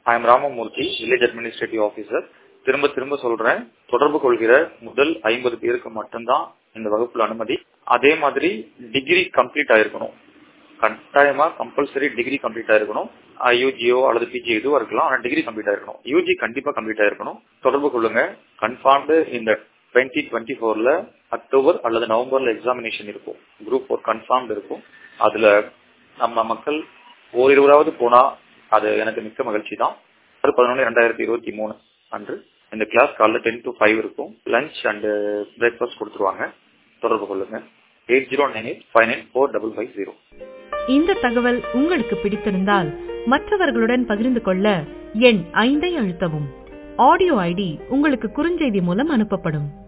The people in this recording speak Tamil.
ஐ M Ramamoorthy village administrative officer திரும்ப திரும்ப சொல்றேன் தொடர்பு கொள்கிற முதல் ஐம்பது பேருக்கு மட்டும்தான் இந்த வகுப்புல அனுமதி அதே மாதிரி டிகிரி கம்ப்ளீட் ஆயிருக்கணும் கட்டாயமா கம்பல்சரி டிகிரி கம்ப்ளீட் ஆயிருக்கணும் யூஜியோ அல்லது பிஜி எதுவும் இருக்கலாம் ஆனா டிகிரி கம்ப்ளீட் ஆயிருக்கணும் யூஜி கண்டிப்பா கம்ப்ளீட் ஆயிருக்கணும் தொடர்பு கொள்ளுங்க கன்ஃபார்ம்டு இந்த டுவெண்ட்டி டுவெண்ட்டி ஃபோர்ல அக்டோபர் அல்லது நவம்பர்ல எக்ஸாமினேஷன் இருக்கும் குரூப் ஃபோர் கன்ஃபார்ம்டு இருக்கும் அதுல நம்ம மக்கள் ஓரிருவராவது போனா அது எனக்கு மிக்க மகிழ்ச்சி தான் அது பதினொன்று ரெண்டாயிரத்தி இருபத்தி மூணு அன்று இந்த கிளாஸ் காலைல டென் டு ஃபைவ் இருக்கும் லஞ்ச் அண்ட் பிரேக்ஃபாஸ்ட் கொடுத்துருவாங்க தொடர்பு கொள்ளுங்க eight zero nine eight five nine four double five zero இந்த தகவல் உங்களுக்கு பிடித்திருந்தால் மற்றவர்களுடன் பகிர்ந்து கொள்ள எண் ஐந்தை அழுத்தவும் ஆடியோ ஐடி உங்களுக்கு குறுஞ்செய்தி மூலம் அனுப்பப்படும்